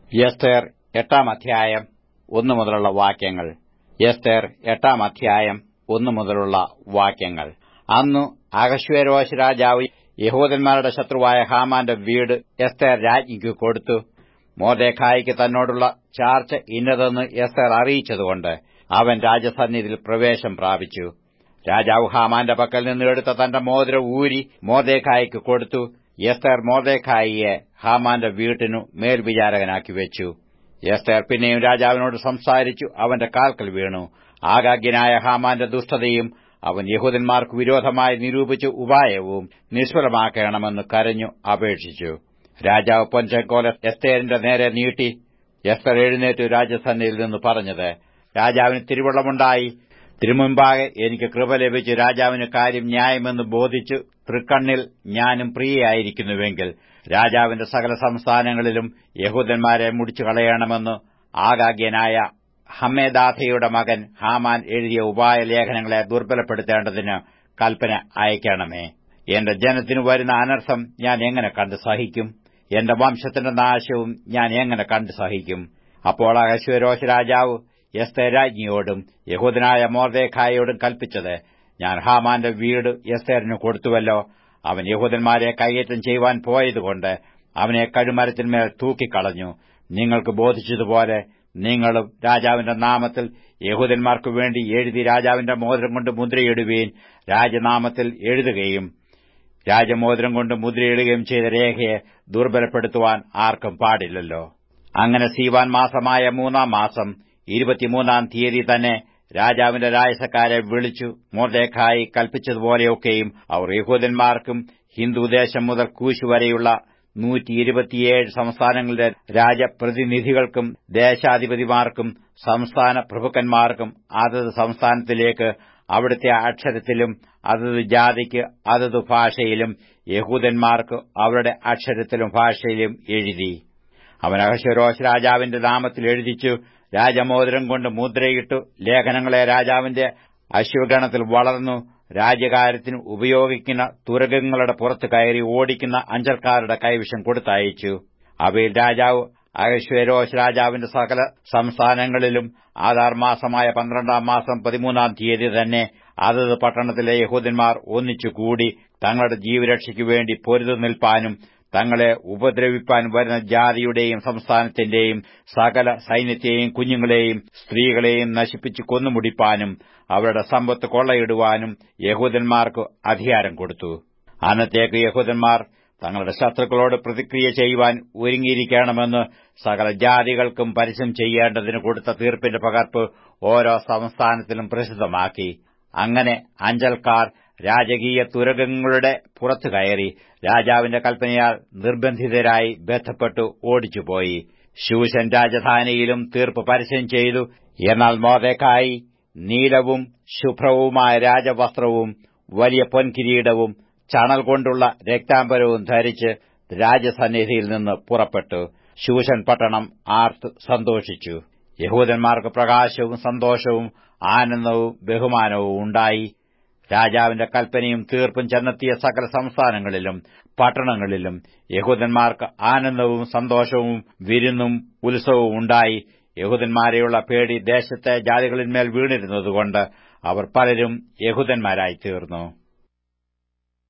എസ്തേർ എട്ടാം അധ്യായം ഒന്നു മുതലുള്ള വാക്യങ്ങൾ എസ്തേർ എട്ടാം അധ്യായം ഒന്നു മുതലുള്ള വാക്യങ്ങൾ അന്നു അഹശ്വേരോശ് രാജാവ് യഹൂദന്മാരുടെ ശത്രുവായ ഹാമാന്റെ വീട് എസ്തേർ രാജ്ഞിക്ക് കൊടുത്തു മോർദേഖായിക്ക് തന്നോടുള്ള ചാർച്ച ഇന്നതെന്ന് എസ്തേർ അറിയിച്ചതുകൊണ്ട് അവൻ രാജസന്നിധിയിൽ പ്രവേശം പ്രാപിച്ചു രാജാവ് ഹാമാന്റെ പക്കൽ നിന്ന് എടുത്ത തന്റെ മോതിരം ഊരി മോർദേഖായിക്ക് കൊടുത്തു എസ്തേർ മോർദേഖായിയെ ഹാമാന്റെ വീട്ടിനു മേൽവിചാരകനാക്കി വെച്ചു എസ്തേർ പിന്നെയും രാജാവിനോട് സംസാരിച്ചു അവന്റെ കാൽക്കൽ വീണു ആഗാഗ്യനായ ഹാമാന്റെ ദുഷ്ടതയും അവൻ യഹൂദന്മാർക്ക് വിരോധമായി നിരൂപിച്ച ഉപായവും നിഷ്ഫലമാക്കണമെന്ന് കരഞ്ഞു അപേക്ഷിച്ചു രാജാവ് പൊൻചെക്കോല എസ്തേറിന്റെ നേരെ നീട്ടി എസ്തർ എഴുന്നേറ്റു രാജസന്നിധിയിൽ നിന്ന് പറഞ്ഞത് രാജാവിന് തിരുവള്ളമുണ്ടായി തിരുമുമ്പാകെ എനിക്ക് കൃപ ലഭിച്ചു രാജാവിന് കാര്യം ന്യായമെന്ന് ബോധിച്ചു തൃക്കണ്ണിൽ ഞാനും പ്രിയയായിരിക്കുന്നുവെങ്കിൽ രാജാവിന്റെ സകല സംസ്ഥാനങ്ങളിലും യഹൂദന്മാരെ മുടിച്ചു കളയണമെന്ന് ആഗാഗ്യനായ ഹമ്മേദാഥയുടെ മകൻ ഹാമാൻ എഴുതിയ ഉപായ ലേഖനങ്ങളെ ദുർബലപ്പെടുത്തേണ്ടതിന് കൽപ്പന അയക്കണമേ എന്റെ ജനത്തിനു വരുന്ന അനർത്ഥം ഞാൻ എങ്ങനെ കണ്ടു സഹിക്കും എന്റെ വംശത്തിന്റെ നാശവും ഞാൻ എങ്ങനെ കണ്ടു സഹിക്കും അപ്പോൾ അഹശ്വരോശ രാജാവ് എസ്തേർ രാജ്ഞിയോടും യഹൂദനായ മോർദേഖായോടും കൽപ്പിച്ചത് ഞാൻ ഹാമാന്റെ വീട് എസ്തേറിന് കൊടുത്തുവല്ലോ അവൻ യഹൂദന്മാരെ കൈയേറ്റം ചെയ്യുവാൻ പോയതുകൊണ്ട് അവനെ കഴുമരത്തിന്മേൽ തൂക്കിക്കളഞ്ഞു നിങ്ങൾക്ക് ബോധിച്ചതുപോലെ നിങ്ങളും രാജാവിന്റെ നാമത്തിൽ യഹൂദന്മാർക്കു വേണ്ടി എഴുതി രാജാവിന്റെ മോതിരം കൊണ്ട് മുദ്രയിടുകയും രാജനാമത്തിൽ എഴുതുകയും രാജമോതിരം കൊണ്ട് മുദ്രയിടുകയും ചെയ്ത രേഖയെ ദുർബലപ്പെടുത്തുവാൻ ആർക്കും പാടില്ലല്ലോ അങ്ങനെ സീവാൻ മാസമായ മൂന്നാം മാസം ഇരുപത്തിമൂന്നാം തീയതി തന്നെ രാജാവിന്റെ രാജസക്കാരെ വിളിച്ചു മോർദേഖായി കൽപ്പിച്ചതുപോലെയൊക്കെയും അവർ യഹൂദന്മാർക്കും ഹിന്ദുദേശം മുതൽ കൂശു വരെയുള്ള നൂറ്റി ഇരുപത്തിയേഴ് സംസ്ഥാനങ്ങളിലെ രാജപ്രതിനിധികൾക്കും ദേശാധിപതിമാർക്കും സംസ്ഥാന പ്രഭുക്കന്മാർക്കും അതത് സംസ്ഥാനത്തിലേക്ക് അവിടുത്തെ അക്ഷരത്തിലും അതത് ജാതിക്ക് അതത് ഭാഷയിലും യഹൂദന്മാർക്ക് അവരുടെ അക്ഷരത്തിലും ഭാഷയിലും എഴുതി അവൻ അഹശ്വരോശ് രാജാവിന്റെ നാമത്തിൽ എഴുതിച്ചു രാജമോതിരം കൊണ്ട് മുദ്രയിട്ടു ലേഖനങ്ങളെ രാജാവിന്റെ അശ്വഗണത്തിൽ വളർന്നു രാജ്യകാര്യത്തിന് ഉപയോഗിക്കുന്ന തുരകങ്ങളുടെ പുറത്ത് കയറി ഓടിക്കുന്ന അഞ്ചൽക്കാരുടെ കൈവശം കൊടുത്തയച്ചു അവയിൽ രാജാവ് അഹശ്വേരോശ് രാജാവിന്റെ സകല സംസ്ഥാനങ്ങളിലും ആധാർ മാസമായ പന്ത്രണ്ടാം മാസം പതിമൂന്നാം തീയതി തന്നെ അതത് പട്ടണത്തിലെ യഹൂദന്മാർ ഒന്നിച്ചുകൂടി തങ്ങളുടെ ജീവരക്ഷയ്ക്കു വേണ്ടി പൊരുതു നിൽപ്പാനും തങ്ങളെ ഉപദ്രവിപ്പാൻ വരുന്ന ജാതിയുടെയും സംസ്ഥാനത്തിന്റെയും സകല സൈന്യത്തെയും കുഞ്ഞുങ്ങളെയും സ്ത്രീകളെയും നശിപ്പിച്ചു കൊന്നുമുടിപ്പാനും അവരുടെ സമ്പത്ത് കൊള്ളയിടുവാനും യഹൂദന്മാർക്ക് അധികാരം കൊടുത്തു അന്നത്തേക്ക് യഹൂദന്മാർ തങ്ങളുടെ ശത്രുക്കളോട് പ്രതിക്രിയ ചെയ്യുവാൻ ഒരുങ്ങിയിരിക്കണമെന്ന് സകല ജാതികൾക്കും പരസ്യം ചെയ്യേണ്ടതിന് കൊടുത്ത തീർപ്പിന്റെ പകർപ്പ് ഓരോ സംസ്ഥാനത്തിലും പ്രസിദ്ധമാക്കി അങ്ങനെ അഞ്ചൽക്കാർ രാജകീയ തുരകങ്ങളുടെ പുറത്തു കയറി രാജാവിന്റെ കൽപ്പനയാൽ നിർബന്ധിതരായി ബന്ധപ്പെട്ടു ഓടിച്ചുപോയി ശൂശൻ രാജധാനിയിലും തീർപ്പ് പരസ്യം ചെയ്തു എന്നാൽ മോതേക്കായി നീലവും ശുഭ്രവുമായ രാജവസ്ത്രവും വലിയ പൊൻകിരീടവും ചണൽ കൊണ്ടുള്ള രക്താംബരവും ധരിച്ച് രാജസന്നിധിയിൽ നിന്ന് പുറപ്പെട്ടു ശൂശൻ പട്ടണം ആർത്ത് സന്തോഷിച്ചു യഹൂദന്മാർക്ക് പ്രകാശവും സന്തോഷവും ആനന്ദവും ബഹുമാനവും ഉണ്ടായി രാജാവിന്റെ കൽപ്പനയും തീർപ്പും ചെന്നെത്തിയ സകല സംസ്ഥാനങ്ങളിലും പട്ടണങ്ങളിലും യഹൂദന്മാർക്ക് ആനന്ദവും സന്തോഷവും വിരുന്നും ഉത്സവവും ഉണ്ടായി യഹൂദന്മാരെയുള്ള പേടി ദേശത്തെ ജാതികളിന്മേൽ വീണിരുന്നതുകൊണ്ട് അവർ പലരും യഹൂദന്മാരായി തീർന്നു